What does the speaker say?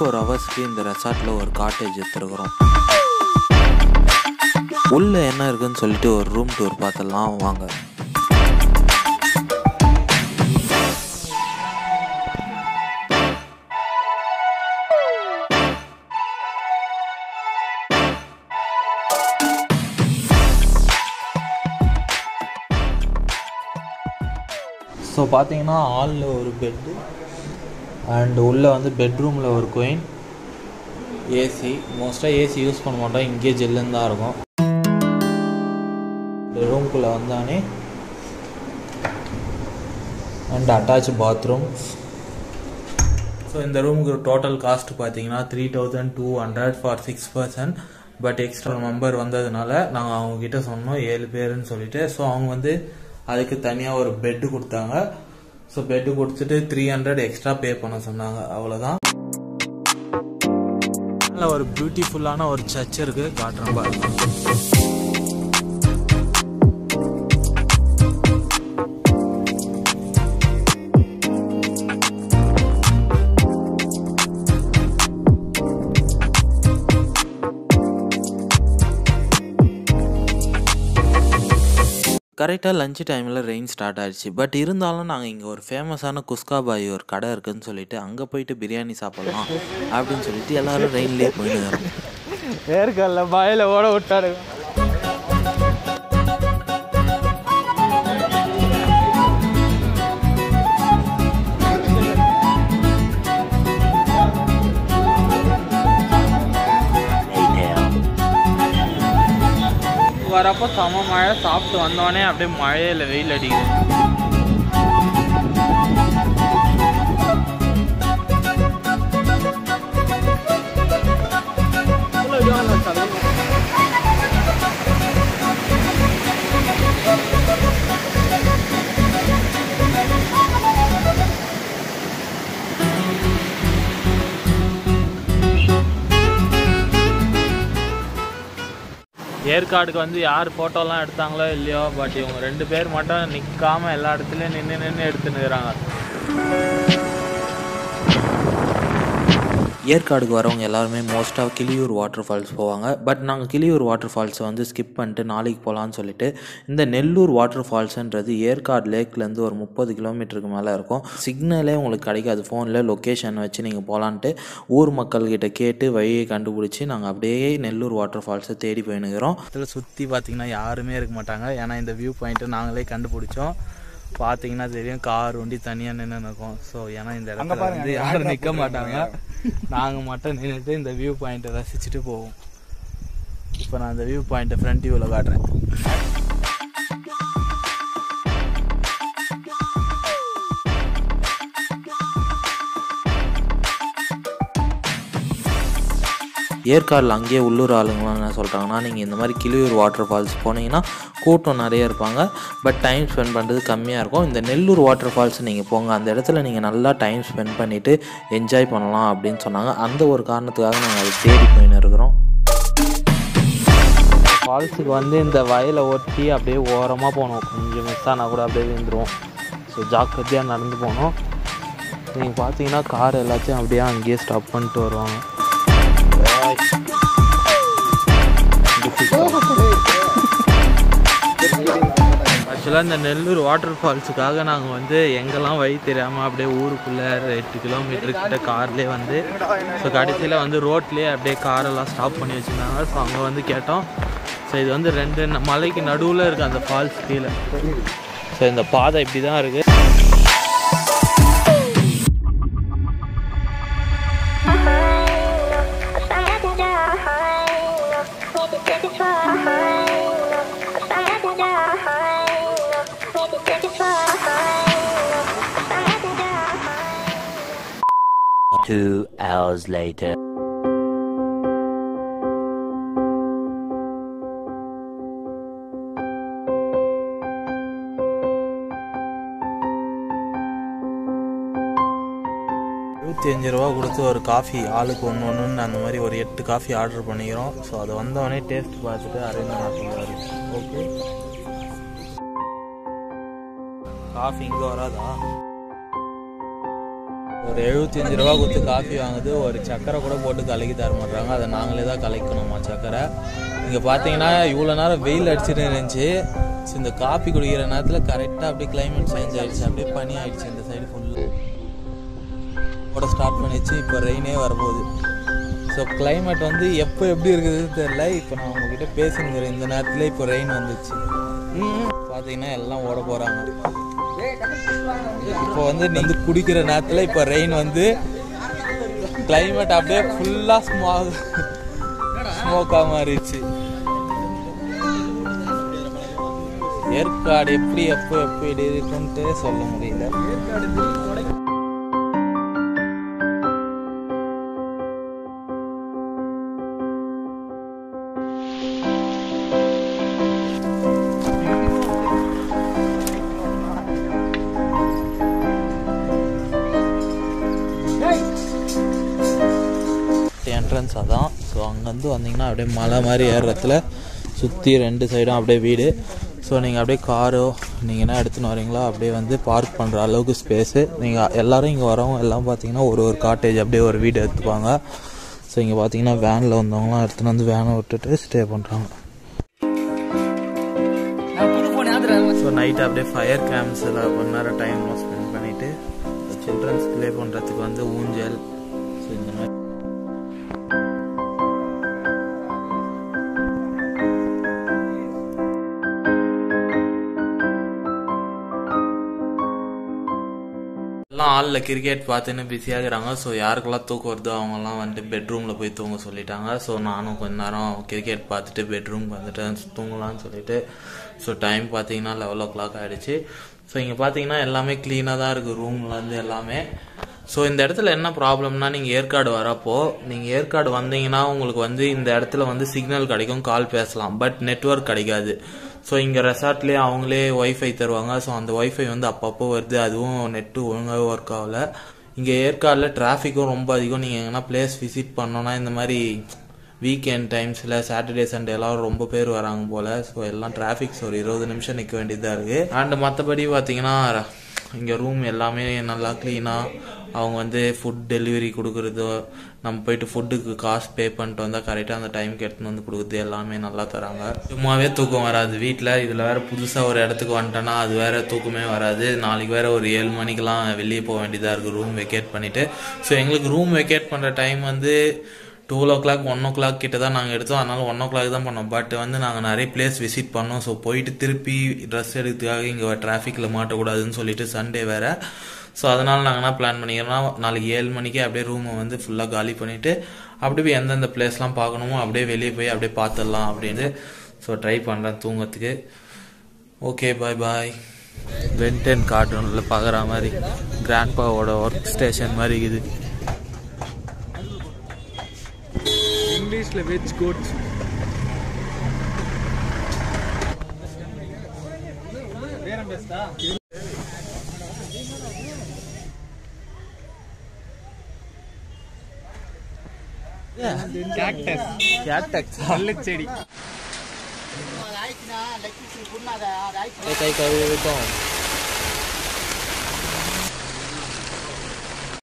Four ஹவர்ஸ்க்கு இந்த ரெசார்ட்டில் ஒரு காட்டேஜ் எடுத்துருக்குறோம் உள்ளே என்ன இருக்குன்னு சொல்லிட்டு ஒரு ரூம் டூர் பார்த்துடலாம் வாங்க ஸோ பார்த்தீங்கன்னா ஹாலில் ஒரு பெட்டு அண்ட் உள்ளே வந்து பெட்ரூமில் ஒரு குயின் ஏசி மோஸ்ட்டாக ஏசி யூஸ் பண்ண மாட்டோம் இங்கேயே ஜில்லுன்னு தான் இருக்கும் ரூம்குள்ளே வந்தானே அண்ட் அட்டாச் பாத்ரூம் ஸோ இந்த ரூமுக்கு டோட்டல் காஸ்ட் பார்த்தீங்கன்னா three thousand two hundred for six percent but extra member வந்ததுனால நாங்கள் அவங்கக்கிட்ட சொன்னோம் ஏழு பேருன்னு சொல்லிட்டு ஸோ அவங்க வந்து அதுக்கு தனியாக ஒரு பெட்டு கொடுத்தாங்க ஸோ பெட்டு கொடுத்துட்டு த்ரீ ஹண்ட்ரட் எக்ஸ்ட்ரா பே பண்ண சொன்னாங்க அவ்வளோதான் நல்ல ஒரு பியூட்டிஃபுல்லான ஒரு சர்ச் இருக்கு காட்டுறேன் பாருங்க கரெக்டாக லஞ்ச் டைமில் ரெயின் ஸ்டார்ட் ஆயிடுச்சு பட் இருந்தாலும் நாங்கள் இங்கே ஒரு ஃபேமஸான குஸ்கா பாய் ஒரு கடை இருக்குன்னு சொல்லிட்டு அங்கே போயிட்டு பிரியாணி சாப்பிட்லாம் அப்படின்னு சொல்லிட்டு எல்லாரும் ரெயின்லேயே போயிட்டு வரோம் ஏற்கல்ல பாயில ஓட விட்டாரு வரப்போ செம மழை சாப்பிட்டு வந்தோடனே அப்படியே மழையில் வெயில் அடிக்குது ஏற்காடுக்கு வந்து யார் ஃபோட்டோலாம் எடுத்தாங்களோ இல்லையோ பட் இவங்க ரெண்டு பேர் மட்டும் நிற்காம எல்லா இடத்துலையும் நின்று நின்று எடுத்துன்னுக்குறாங்க ஏற்காடுக்கு வரவங்க எல்லாருமே மோஸ்ட்டாக கிளியூர் வாட்டர் ஃபால்ஸ் போவாங்க பட் நாங்கள் கிளியூர் வாட்டர் ஃபால்ஸை வந்து ஸ்கிப் பண்ணிட்டு நாளைக்கு போகலான்னு சொல்லிட்டு இந்த நெல்லூர் வாட்டர் ஃபால்ஸுன்றது ஏற்காடு லேக்லேருந்து ஒரு முப்பது கிலோமீட்டருக்கு மேலே இருக்கும் சிக்னலே உங்களுக்கு கிடைக்காது ஃபோனில் லொக்கேஷன் வச்சு நீங்கள் போகலான்ட்டு ஊர் மக்கள்கிட்ட கேட்டு வழியை கண்டுபிடிச்சி நாங்கள் அப்படியே நெல்லூர் வாட்டர் ஃபால்ஸை தேடி போயினுக்கிறோம் இதில் சுற்றி பார்த்தீங்கன்னா யாருமே இருக்க மாட்டாங்க ஏன்னா இந்த வியூ பாயிண்ட்டை நாங்களே கண்டுபிடிச்சோம் பார்த்தீங்கன்னா தெரியும் கார் வண்டி தனியாக நின்று இருக்கும் ஸோ ஏன்னா இந்த இடத்துல வந்து யாரும் நிற்க மாட்டாங்க நாங்கள் மட்டும் நின்றுட்டு இந்த வியூ பாயிண்ட்டை ரசிச்சுட்டு போவோம் இப்போ நான் இந்த வியூ பாயிண்ட்டை ஃப்ரண்ட் வியூவில் காட்டுறேன் ஏற்காடில் அங்கேயே உள்ளூர் ஆளுங்களாம் என்ன சொல்கிறாங்கன்னா நீங்கள் இந்த மாதிரி கிளியூர் வாட்டர் ஃபால்ஸ் போனீங்கன்னா கூட்டம் நிறைய இருப்பாங்க பட் டைம் ஸ்பெண்ட் பண்ணுறது கம்மியாக இருக்கும் இந்த நெல்லூர் வாட்டர் ஃபால்ஸ் நீங்கள் போங்க அந்த இடத்துல நீங்கள் நல்லா டைம் ஸ்பெண்ட் பண்ணிவிட்டு என்ஜாய் பண்ணலாம் அப்படின்னு சொன்னாங்க அந்த ஒரு காரணத்துக்காக நாங்கள் அதை தேடி போயின்னு இருக்கிறோம் ஃபால்ஸுக்கு வந்து இந்த வயலை ஒட்டி அப்படியே ஓரமாக போகணும் கொஞ்சம் மிஸ் ஆனால் கூட அப்படியே விழுந்துருவோம் ஸோ ஜாக்கிரதையாக நடந்து போகணும் நீங்கள் பார்த்தீங்கன்னா கார் எல்லாத்தையும் அப்படியே அங்கேயே ஸ்டாப் பண்ணிட்டு வருவாங்க ஆக்சுவலாக இந்த நெல்லூர் வாட்டர் ஃபால்ஸுக்காக நாங்கள் வந்து எங்கெல்லாம் வழி தெரியாமல் அப்படியே ஊருக்குள்ளே எட்டு கிலோமீட்டர் கிட்ட கார்லேயே வந்து ஸோ கடைசியில் வந்து ரோட்லேயே அப்படியே காரெல்லாம் ஸ்டாப் பண்ணி வச்சுருந்தாங்க ஸோ அங்கே வந்து கேட்டோம் ஸோ இது வந்து ரெண்டு ந- மலைக்கு நடுவில் இருக்குது அந்த ஃபால்ஸ் கீழே ஸோ இந்த பாதை இப்படி தான் இருக்குது Two hours later. இருபத்தி அஞ்சு ரூபா கொடுத்து ஒரு காஃபி ஆளுக்கு ஒன்று ஒன்றுன்னு அந்த மாதிரி ஒரு எட்டு காஃபி ஆர்டர் பண்ணிக்கிறோம் ஸோ அதை வந்தவொடனே டேஸ்ட் பார்த்துட்டு அரேஞ்ச் பண்ண சொல்லுவார் ஓகே காஃபி இங்கே வராதா ஒரு எழுபத்தஞ்சு ரூபா கொடுத்து காஃபி வாங்குது ஒரு சக்கரை கூட போட்டு கலக்கி தர மாட்றாங்க அதை நாங்களே தான் கலக்கணுமா சக்கரை இங்கே பார்த்தீங்கன்னா இவ்வளோ நேரம் வெயில் அடிச்சுட்டு இருந்துச்சு ஸோ இந்த காஃபி குடிக்கிற நேரத்தில் கரெக்டாக அப்படியே climate சேஞ்ச் ஆயிடுச்சு அப்படியே பனி ஆயிடுச்சு இந்த சைடு ஃபுல்லு கூட ஸ்டார்ட் பண்ணிச்சு இப்போ ரெயினே வரப்போகுது ஸோ climate வந்து எப்போ எப்படி இருக்குதுன்னு தெரியல இப்போ நான் உங்ககிட்ட பேசுங்கிறேன் இந்த நேரத்தில் இப்போ ரெயின் வந்துச்சு பார்த்தீங்கன்னா எல்லாம் ஓட போகிறாங்க இப்போ வந்து வந்து குடிக்கிற நேரத்தில் இப்போ ரெயின் வந்து climate அப்படியே ஃபுல்லாக ஸ்மாக் ஸ்மோக்காக மாறிடுச்சு ஏற்காடு எப்படி எப்போ எப்போ இப்படி இருக்குன்ட்டு சொல்ல முடியல என்ட்ரன்ஸ் அதான் ஸோ அங்கேருந்து வந்தீங்கன்னா அப்படியே மலை மாதிரி ஏறுறதுல சுற்றி ரெண்டு சைடும் அப்படியே வீடு ஸோ நீங்கள் அப்படியே காரோ நீங்கள் என்ன எடுத்துன்னு வரீங்களோ அப்படியே வந்து பார்க் பண்ணுற அளவுக்கு ஸ்பேஸு நீங்கள் எல்லாரும் இங்கே வரவங்க எல்லாம் பார்த்தீங்கன்னா ஒரு ஒரு காட்டேஜ் அப்படியே ஒரு வீடு எடுத்துப்பாங்க ஸோ இங்கே பார்த்தீங்கன்னா வேனில் வந்தவங்களாம் எடுத்துன்னு வந்து வேனை விட்டுட்டு ஸ்டே பண்ணுறாங்க ஸோ நைட் அப்படியே ஃபயர் கேம்ப்ஸில் கொஞ்ச நேரம் டைம் ஸ்பெண்ட் பண்ணிவிட்டு சில்ட்ரன்ஸ் ப்ளே பண்ணுறதுக்கு வந்து ஊஞ்சல் ஸோ இந்த மாதிரி எல்லாம் ஆளில் கிரிக்கெட் பார்த்துன்னு பிஸியாகிறாங்க ஸோ யாருக்கெல்லாம் தூக்கம் வருதோ அவங்கெல்லாம் வந்துட்டு பெட்ரூமில் போய் தூங்க சொல்லிட்டாங்க ஸோ நானும் கொஞ்ச நேரம் கிரிக்கெட் பார்த்துட்டு பெட்ரூம்க்கு வந்துட்டேன் தூங்கலாம்னு சொல்லிட்டு ஸோ டைம் பார்த்தீங்கன்னா லெவல் ஓ கிளாக் ஆகிடுச்சு ஸோ இங்கே பார்த்தீங்கன்னா எல்லாமே க்ளீனாக தான் இருக்குது ரூம்லேருந்து எல்லாமே ஸோ இந்த இடத்துல என்ன ப்ராப்ளம்னா நீங்கள் ஏற்காடு வரப்போ நீங்கள் ஏற்காடு வந்தீங்கன்னா உங்களுக்கு வந்து இந்த இடத்துல வந்து சிக்னல் கிடைக்கும் கால் பேசலாம் பட் நெட்வொர்க் கிடைக்காது ஸோ இங்கே ரெசார்ட்லேயே அவங்களே ஒய்ஃபை தருவாங்க ஸோ அந்த ஒய்ஃபை வந்து அப்பப்போ வருது அதுவும் நெட்டு ஒழுங்காகவே ஒர்க் ஆகல இங்கே ஏற்காடில் டிராஃபிக்கும் ரொம்ப அதிகம் நீங்கள் எங்கன்னா பிளேஸ் விசிட் பண்ணோன்னா இந்த மாதிரி வீக்கெண்ட் டைம்ஸில் சாட்டர்டே சண்டே எல்லாம் ரொம்ப பேர் வராங்க போல் ஸோ எல்லாம் டிராஃபிக்ஸ் ஒரு இருபது நிமிஷம் நிற்க வேண்டியதாக இருக்குது அண்ட் மற்றபடி பார்த்தீங்கன்னா இங்கே ரூம் எல்லாமே நல்லா க்ளீனாக அவங்க வந்து ஃபுட் டெலிவரி கொடுக்குறதோ நம்ம போயிட்டு ஃபுட்டுக்கு காசு பே பண்ணிட்டு வந்தால் கரெக்டாக அந்த டைம்க்கு எடுத்துன்னு வந்து கொடுக்குறது எல்லாமே நல்லா தராங்க சும்மாவே தூக்கம் வராது வீட்டில் இதில் வேற புதுசாக ஒரு இடத்துக்கு வந்துட்டோன்னா அது வேற தூக்கமே வராது நாளைக்கு வேற ஒரு ஏழு மணிக்கெல்லாம் வெளியே போக வேண்டியதாக இருக்குது ரூம் வெக்கேட் பண்ணிவிட்டு ஸோ எங்களுக்கு ரூம் வெக்கேட் பண்ணுற டைம் வந்து two o'clock one o'clock கிட்ட தான் நாங்கள் எடுத்தோம் அதனால ஒன் ஓ கிளாக் தான் பண்ணோம் பட் வந்து நாங்கள் நிறைய பிளேஸ் விசிட் பண்ணோம் ஸோ போயிட்டு திருப்பி ட்ரெஸ் எடுக்கிறதுக்காக இங்கே டிராஃபிக்கில் மாட்டக்கூடாதுன்னு சொல்லிட்டு சண்டே வேற ஸோ அதனால் நாங்கள் என்ன பிளான் பண்ணிக்கிறோம்னா நாளைக்கு ஏழு மணிக்கே அப்படியே ரூமை வந்து ஃபுல்லாக காலி பண்ணிவிட்டு அப்படியே போய் எந்தெந்த பிளேஸ்லாம் பார்க்கணுமோ அப்படியே வெளியே போய் அப்படியே பார்த்துடலாம் அப்படின்னு ஸோ ட்ரை பண்ணுறேன் தூங்கத்துக்கு ஓகே பாய் பாய் வென்டென் கார்ட்டூனில் பார்க்குற மாதிரி கிராண்ட்பாவோட ஒர்க் ஸ்டேஷன் மாதிரி இருக்குது இங்கிலீஷில் வெஜ் கோட்ஸ் கேக்டஸ் கேட்டக்ஸ் வெள்ளச்செடி கை கழுவிட்டோம்